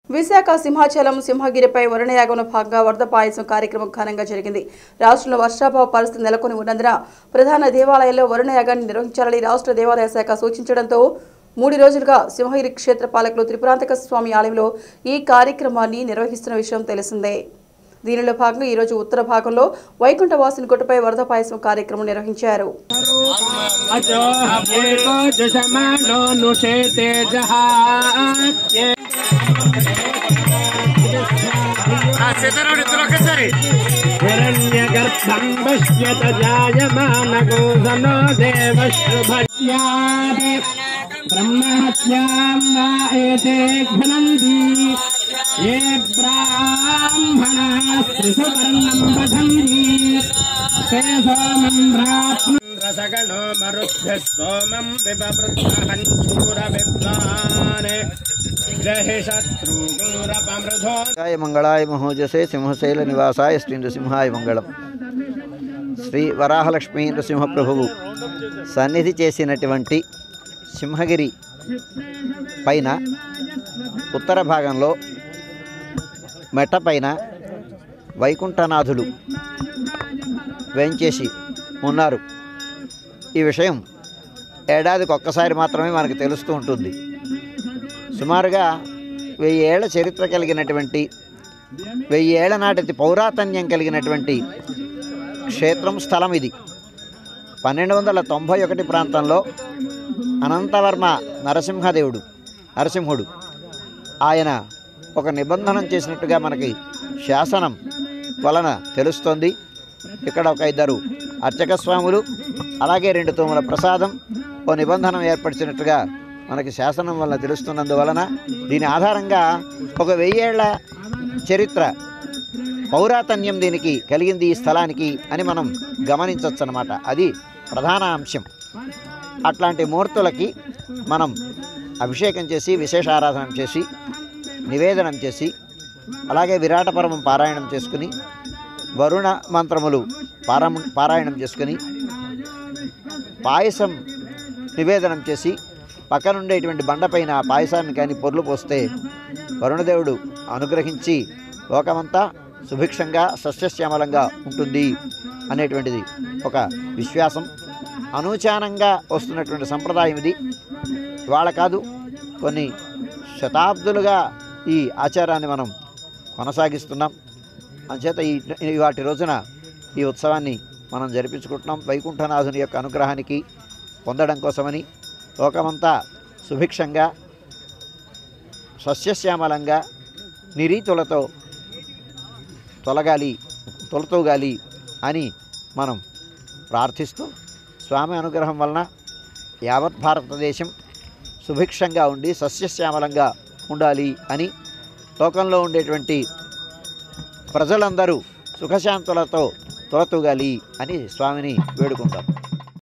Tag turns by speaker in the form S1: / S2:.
S1: విశాఖ సింహాచలం సింహగిరిపై వరుణయాగంలో భాగంగా వరద పాయసం కార్యక్రమం ఘనంగా జరిగింది రాష్ట్రంలో వర్షాభావ పరిస్థితి నెలకొని ఉన్నందున ప్రధాన దేవాలయాల్లో వరుణయాగాన్ని నిర్వహించాలని రాష్ట్ర దేవాలయ శాఖ సూచించడంతో మూడు రోజులుగా సింహగిరి క్షేత్ర పాలకులు త్రిపురాంతక స్వామి ఆలయంలో ఈ కార్యక్రమాన్ని నిర్వహిస్తున్న విషయం తెలిసిందే దీనిలో భాగంగా ఈరోజు ఉత్తర భాగంలో వైకుంఠవాసుని గుట్టపై వరద పాయసం కార్యక్రమం నిర్వహించారు
S2: అచోహ్యేకో జసమానో నుషేతే జహాత్యే హిరణ్యగర్భం పశ్యత జాయమానగోసనో దేవశుభస్యాది బ్రహ్మహత్యాం వా ఏతే ఘ్నन्ति ఏ బ్రాహ్మణా త్రిసువర్ణం పఠन्ति ते सोमं प्राप्नु रसगणो मरुभ्यः सोमं विपवृद्धहञ्चूरविद्वान् जहि शत्रुगुरपमृधो
S3: य మంగళాయ మహోజసే సింహశైల నివాసాయ శ్రీ నృసింహాయ మంగళం శ్రీ వరాహలక్ష్మీ నృసింహ ప్రభువు సన్నిధి చేసినటువంటి సింహగిరి పైన ఉత్తర భాగంలో మెట్ట పైన వైకుంఠనాథులు వేంచేసి ఉన్నారు ఈ విషయం ఏడాదికి ఒక్కసారి మాత్రమే మనకు తెలుస్తూ ఉంటుంది సుమారుగా వెయ్యి ఏళ్ల చరిత్ర కలిగినటువంటి వెయ్యి ఏళ్ల నాటి పౌరాతన్యం కలిగినటువంటి క్షేత్రం స్థలం ఇది పన్నెండు వందల తొంభై ఒకటి ప్రాంతంలో అనంతవర్మ నరసింహదేవుడు నరసింహుడు ఆయన ఒక నిబంధనం చేసినట్టుగా మనకి శాసనం వలన తెలుస్తోంది ఇక్కడ ఒక ఇద్దరు అర్చక స్వాములు అలాగే రెండు తూముల ప్రసాదం ఓ నిబంధన ఏర్పరిచినట్టుగా మనకి శాసనం వలన తెలుస్తున్నందువలన దీని ఆధారంగా ఒక వెయ్యేళ్ల చరిత్ర పౌరాతన్యం దీనికి కలిగింది ఈ స్థలానికి అని మనం గమనించవచ్చు అనమాట అది ప్రధాన అంశం అట్లాంటి మూర్తులకి మనం అభిషేకం చేసి విశేష ఆరాధన చేసి నివేదనం చేసి అలాగే విరాట పర్వం పారాయణం చేసుకుని వరుణ మంత్రములు పారా పారాయణం చేసుకుని పాయసం నివేదనం చేసి పక్కనుండేటువంటి బండపైన ఆ పాయసాన్ని కానీ పొర్లు పోస్తే వరుణదేవుడు అనుగ్రహించి లోకమంతా సుభిక్షంగా సస్యశ్యామలంగా ఉంటుంది అనేటువంటిది ఒక విశ్వాసం అనూచానంగా వస్తున్నటువంటి సంప్రదాయం ఇది ఇవాళ కాదు కొన్ని శతాబ్దులుగా ఈ ఆచారాన్ని మనం కొనసాగిస్తున్నాం అంచేత ఈ ఈ వాటి రోజున ఈ ఉత్సవాన్ని మనం జరిపించుకుంటున్నాం వైకుంఠనాథుని యొక్క అనుగ్రహానికి పొందడం కోసమని లోకమంతా సుభిక్షంగా సస్యశ్యామలంగా నిరీతులతో తొలగాలి తొలతూగాలి అని మనం ప్రార్థిస్తూ స్వామి అనుగ్రహం వలన యావత్ భారతదేశం సుభిక్షంగా ఉండి సస్యశ్యామలంగా ఉండాలి అని లోకంలో ఉండేటువంటి ప్రజలందరూ సుఖశాంతులతో తొలతూగాలి అని స్వామిని వేడుకుంటాం